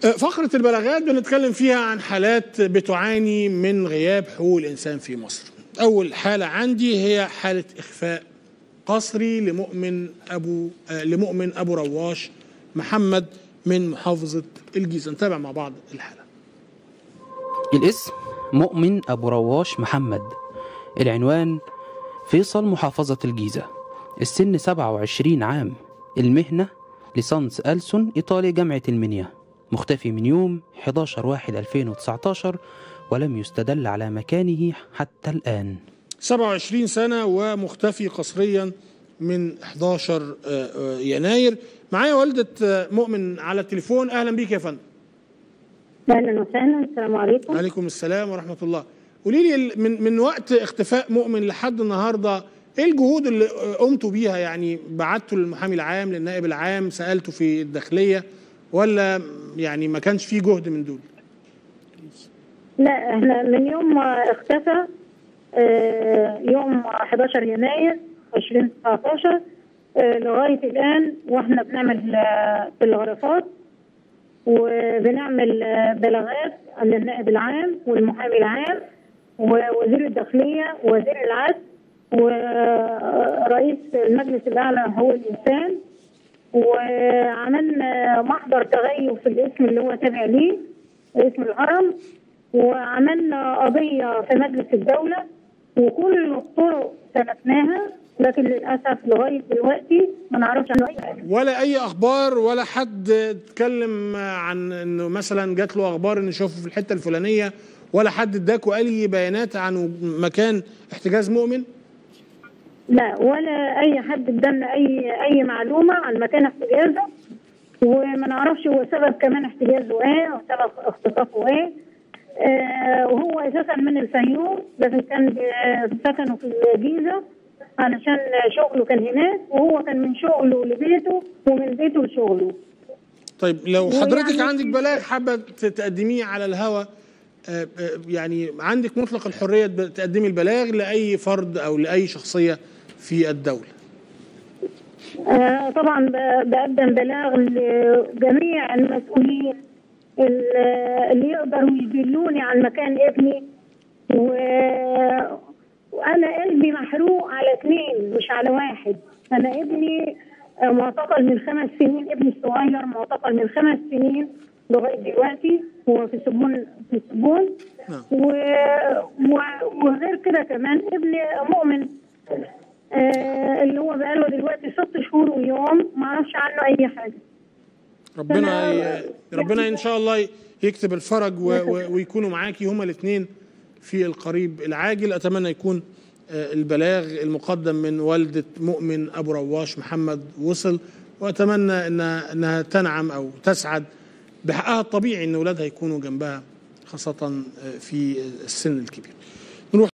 فقرة البلاغات بنتكلم فيها عن حالات بتعاني من غياب حقوق الإنسان في مصر أول حالة عندي هي حالة إخفاء قسري لمؤمن أبو آه لمؤمن أبو رواش محمد من محافظة الجيزة نتابع مع بعض الحالة الاسم مؤمن أبو رواش محمد العنوان فيصل محافظة الجيزة السن 27 عام المهنة ليسانس ألسن إيطالي جامعة المنيا مختفي من يوم 11 واحد 2019 ولم يستدل على مكانه حتى الآن 27 سنة ومختفي قسريا من 11 آه، آه، يناير معايا والدة آه، مؤمن على التليفون أهلا بيك يا فندم اهلا وسهلا السلام عليكم عليكم السلام ورحمة الله قولي لي ال- من من وقت اختفاء مؤمن لحد النهارده ايه الجهود اللي قمتوا بيها يعني بعتوا للمحامي العام للنائب العام سألتوا في الداخلية ولا يعني ما كانش فيه جهد من دول لا احنا من يوم ما اختفى آه، يوم 11 يناير 2019 آه، لغايه الان واحنا بنعمل آه، تلغرافات وبنعمل آه، بلاغات عن النائب العام والمحامي العام ووزير الداخليه ووزير العدل ورئيس المجلس الاعلى هو الانسان وعملنا محضر تغيب في الاسم اللي هو تابع ليه اسم الهرم وعملنا قضية في مجلس الدولة وكل الطرق سلكناها لكن للأسف لغاية دلوقتي ما نعرفش عنه أي حاجة ولا اي اخبار ولا حد اتكلم عن انه مثلا جات له اخبار انه شافه في الحته الفلانيه ولا حد اداكوا اي بيانات عن مكان احتجاز مؤمن لا ولا أي حد ادالنا أي أي معلومة عن مكان احتجازه وما نعرفش هو سبب كمان احتجازه ايه وسبب اختطافه ايه آه وهو اساسا من الفيوم لكن كان ب- سكنه في الجيزه علشان شغله كان هناك وهو كان من شغله لبيته ومن بيته لشغله طيب لو حضرتك ويعني- عندك بلاغ حابه تقدميه على الهوا آه، آه، يعني عندك مطلق الحريه تقدمي البلاغ لاي فرد او لاي شخصيه في الدوله آه طبعا ب- بقدم بلاغ لجميع المسؤولين ال- اللي يقدروا يدلوني عن مكان ابني و... وانا قلبي محروق على اثنين مش على واحد انا ابني آه، معتقل من خمس سنين ابني الصغير معتقل من خمس سنين لغايه دلوقتي هو في سجون في السجون نعم. و... و... وغير كده كمان ابني مؤمن آه اللي هو بقاله دلوقتي ست شهور ويوم ما اعرفش عنه اي حاجه ربنا ي... أنا- ربنا ان شاء الله يكتب الفرج و... و... ويكونوا معاكي هما الاثنين في القريب العاجل اتمنى يكون آه، البلاغ المقدم من والده مؤمن ابو رواش محمد وصل واتمنى انها انها تنعم او تسعد بحقها الطبيعي ان اولادها يكونوا جنبها خاصه آه، في السن الكبير